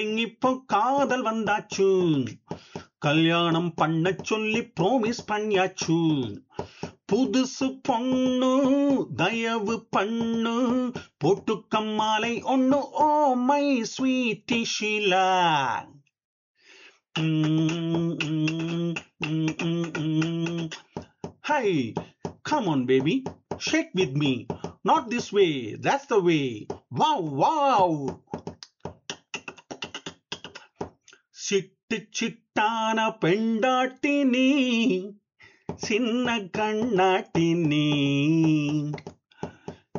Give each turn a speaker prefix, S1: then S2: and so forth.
S1: இப்போ காதல் வந்தாச்சு கல்யாணம் பண்ண சொல்லி ப்ரோமிஸ் பண்ணியாச்சு புதுசு பொண்ணு தயவு பண்ணு போட்டு மாலை ஒண்ணு oh my sweet Sheela hi come on baby shake with me not this way that's the way wow wow சிட்டு சிட்டான பெண்டாட்டி நீ சின்ன கண்ணாட்டி நீ